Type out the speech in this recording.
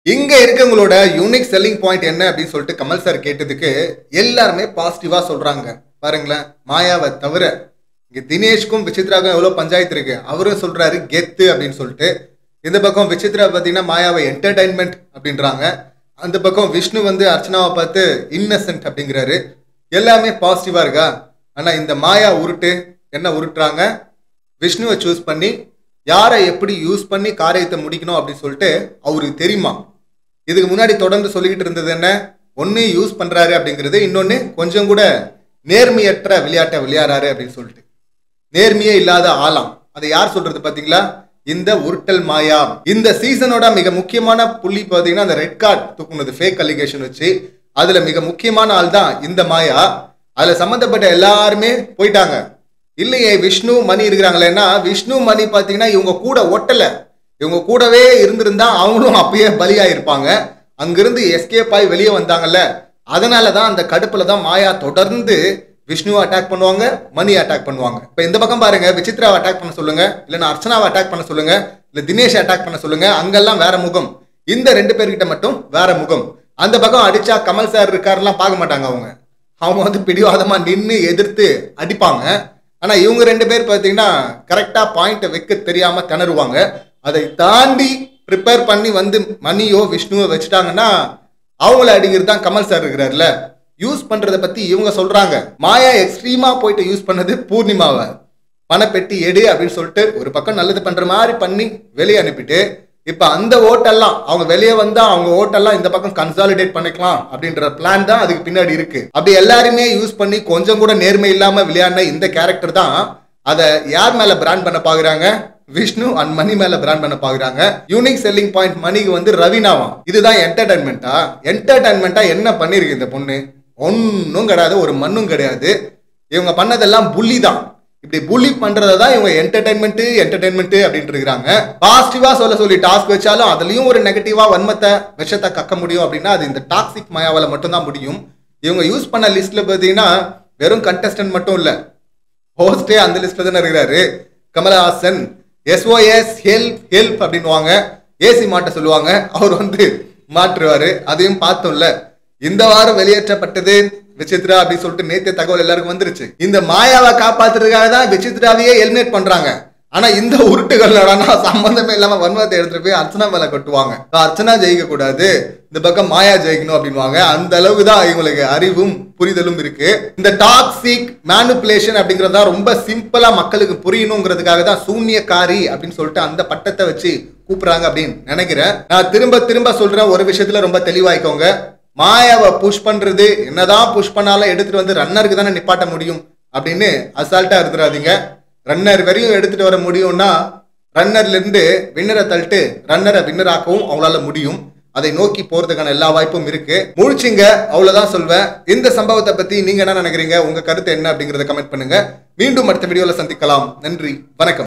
இங்க இருக்கவங்களோட unique selling point என்ன அப்படின்னு சொல்லிட்டு கமல் சார் கேட்டதுக்கு எல்லாருமே பாசிட்டிவா சொல்றாங்க பாருங்களேன் மாயாவை தவிர இங்க தினேஷ்க்கும் விசித்ராவுக்கும் எவ்வளவு பஞ்சாயத்து இருக்கு அவரும் சொல்றாரு கெத்து அப்படின்னு சொல்லிட்டு இந்த பக்கம் விசித்ரா பார்த்தீங்கன்னா மாயாவை என்டர்டைன்மெண்ட் அப்படின்றாங்க அந்த பக்கம் விஷ்ணு வந்து அர்ச்சனாவை பார்த்து இன்னசென்ட் அப்படிங்கிறாரு எல்லாமே பாசிட்டிவா இருக்கா ஆனா இந்த மாயா உருட்டு என்ன உருட்டுறாங்க விஷ்ணுவை சூஸ் பண்ணி யாரை எப்படி யூஸ் பண்ணி காரியத்தை முடிக்கணும் அப்படின்னு சொல்லிட்டு அவருக்கு தெரியுமா இதுக்கு முன்னாடி தொடர்ந்து சொல்லிக்கிட்டு இருந்தது என்ன ஒன்று யூஸ் பண்றாரு அப்படிங்கிறது இன்னொன்று கொஞ்சம் கூட நேர்மையற்ற விளையாட்டை விளையாடுறாரு அப்படின்னு சொல்லிட்டு நேர்மையே இல்லாத ஆளாம் அதை யார் சொல்றது பாத்தீங்களா இந்த உருட்டல் மாயா இந்த சீசனோட மிக முக்கியமான புள்ளி பாத்தீங்கன்னா அந்த ரெட் கார்டு தூக்குனது ஃபேக் அலிகேஷன் வச்சு அதுல மிக முக்கியமான ஆள் தான் இந்த மாயா அதுல சம்பந்தப்பட்ட எல்லாருமே போயிட்டாங்க இல்லையே விஷ்ணு மணி இருக்கிறாங்களேன்னா விஷ்ணு மணி பாத்தீங்கன்னா இவங்க கூட ஒட்டல இவங்க கூடவே இருந்திருந்தா அவங்களும் அப்பயே பலியாயிருப்பாங்க அங்கிருந்து எஸ்கேப் ஆகி வெளியே வந்தாங்கல்ல அதனால தான் அந்த கடுப்புல தான் மாயா தொடர்ந்து விஷ்ணுவை அட்டாக் பண்ணுவாங்க மணி அட்டாக் பண்ணுவாங்க இப்போ இந்த பக்கம் பாருங்க விசித்ராவை அட்டாக் பண்ண சொல்லுங்க இல்லைன்னா அர்ச்சனாவை அட்டாக் பண்ண சொல்லுங்க இல்ல தினேஷ் அட்டாக் பண்ண சொல்லுங்க அங்கெல்லாம் வேற முகம் இந்த ரெண்டு பேர்கிட்ட மட்டும் வேற முகம் அந்த பக்கம் அடிச்சா கமல் சார் இருக்காருலாம் பார்க்க மாட்டாங்க அவங்க அவங்க வந்து பிடிவாதமா நின்று எதிர்த்து அடிப்பாங்க ஆனா இவங்க ரெண்டு பேர் பார்த்தீங்கன்னா கரெக்டா பாயிண்ட்டை வைக்க தெரியாம திணறுவாங்க அதை தாண்டி ப்ரிப்பேர் பண்ணி வந்து மணியோ விஷ்ணுவோ வச்சுட்டாங்கன்னா அவங்கள அடிக்கிறது தான் கமல் சார் இருக்கிறாருல யூஸ் பண்றதை பத்தி இவங்க சொல்றாங்க மாயா எக்ஸ்ட்ரீமா போயிட்டு யூஸ் பண்ணது பூர்ணிமாவை பணப்பெட்டி எடு அப்படின்னு சொல்லிட்டு ஒரு பக்கம் நல்லது பண்ற மாதிரி பண்ணி வெளியே அனுப்பிட்டு இப்ப அந்த ஓட்டெல்லாம் அவங்க வெளியே வந்தா அவங்க ஓட்டெல்லாம் இந்த பக்கம் கன்சாலிடேட் பண்ணிக்கலாம் அப்படின்ற பிளான் தான் அதுக்கு பின்னாடி இருக்கு அப்படி எல்லாருமே யூஸ் பண்ணி கொஞ்சம் கூட நேர்மை இல்லாம விளையாடின இந்த கேரக்டர் தான் அதை யார் மேல பிராண்ட் பண்ண பாக்குறாங்க விஷ்ணு அண்ட் மணி மேல பிராண்ட் பண்ண பாக்குறாங்க யூனிக் செல்லிங் பாயிண்ட் மணிக்கு வந்து ரவினாவாம் இதுதான் என்டர்டைன்மெண்ட்டா என்டர்டைன்மெண்ட்டா என்ன பண்ணிருக்கு இந்த பொண்ணு ஒன்றும் கிடையாது ஒரு மண்ணும் கிடையாது இவங்க பண்ணதெல்லாம் புள்ளி தான் இப்படி புள்ளி பண்றதை தான் இவங்க என்டர்டைன்மெண்ட் என்டர்டைன்மெண்ட் அப்படின்ட்டு இருக்கிறாங்க பாசிட்டிவா சொல்ல சொல்லி டாஸ்க் வச்சாலும் அதுலயும் ஒரு நெகட்டிவா வன்மத்தை விஷத்தை கக்க முடியும் அப்படின்னா அது இந்த டாக்ஸிக் மாயாவால மட்டும்தான் முடியும் இவங்க யூஸ் பண்ண லிஸ்ட்ல பார்த்தீங்கன்னா வெறும் கண்டஸ்டன்ட் மட்டும் இல்ல ஹோஸ்டே அந்த லிஸ்ட்ல தானே இருக்கிறாரு கமலஹாசன் எஸ்ஓஎஸ் ஹெல்ப் ஹெல்ப் அப்படின்னுவாங்க ஏசி மாட்ட சொல்லுவாங்க அவர் வந்து மாற்றுவாரு அதையும் பார்த்தோம்ல இந்த வாரம் வெளியேற்றப்பட்டது விசித்ரா அப்படின்னு சொல்லிட்டு நேத்து தகவல் எல்லாருக்கும் வந்துருச்சு இந்த மாயாவை காப்பாத்துறதுக்காக தான் விசித்ராவையே எலிமினேட் பண்றாங்க ஆனா இந்த உருட்டுகள் என்னடான்னா சம்பந்தமே இல்லாம வன்மத்தை எடுத்துட்டு போய் அர்ச்சனா மேல கட்டுவாங்க அர்ச்சனா ஜெயிக்க கூடாது இந்த பக்கம் மாயா ஜெயிக்கணும் அப்படின்வாங்க அந்த அளவுக்கு தான் இவங்களுக்கு அறிவும் புரிதலும் இருக்கு இந்த டாக்ஸிக் மேனுப்புலேஷன் அப்படிங்கறதா ரொம்ப சிம்பிளா மக்களுக்கு புரியணுங்கிறதுக்காக தான் சூன்யக்காரி அப்படின்னு சொல்லிட்டு அந்த பட்டத்தை வச்சு கூப்பிடுறாங்க அப்படின்னு நினைக்கிறேன் நான் திரும்ப திரும்ப சொல்றேன் ஒரு விஷயத்துல ரொம்ப தெளிவாய்க்கோங்க மாயாவை புஷ் பண்றது என்னதான் புஷ் பண்ணாலும் எடுத்துட்டு வந்து ரன்னருக்கு தானே நிப்பாட்ட முடியும் அப்படின்னு அசால்ட்டா இருந்துடாதீங்க ரன்னர் வரையும் எடுத்துட்டு வர முடியும்னா ரன்னர்ல இருந்து வின்னரை தள்ளிட்டு ரன்னரை வின்னர் ஆக்கவும் அவங்களால முடியும் அதை நோக்கி போறதுக்கான எல்லா வாய்ப்பும் இருக்கு முழிச்சிங்க அவ்வளவுதான் சொல்வேன் இந்த சம்பவத்தை பத்தி நீங்க என்ன நினைக்கிறீங்க உங்க கருத்து என்ன அப்படிங்கறத கமெண்ட் பண்ணுங்க மீண்டும் அடுத்த வீடியோல சந்திக்கலாம் நன்றி வணக்கம்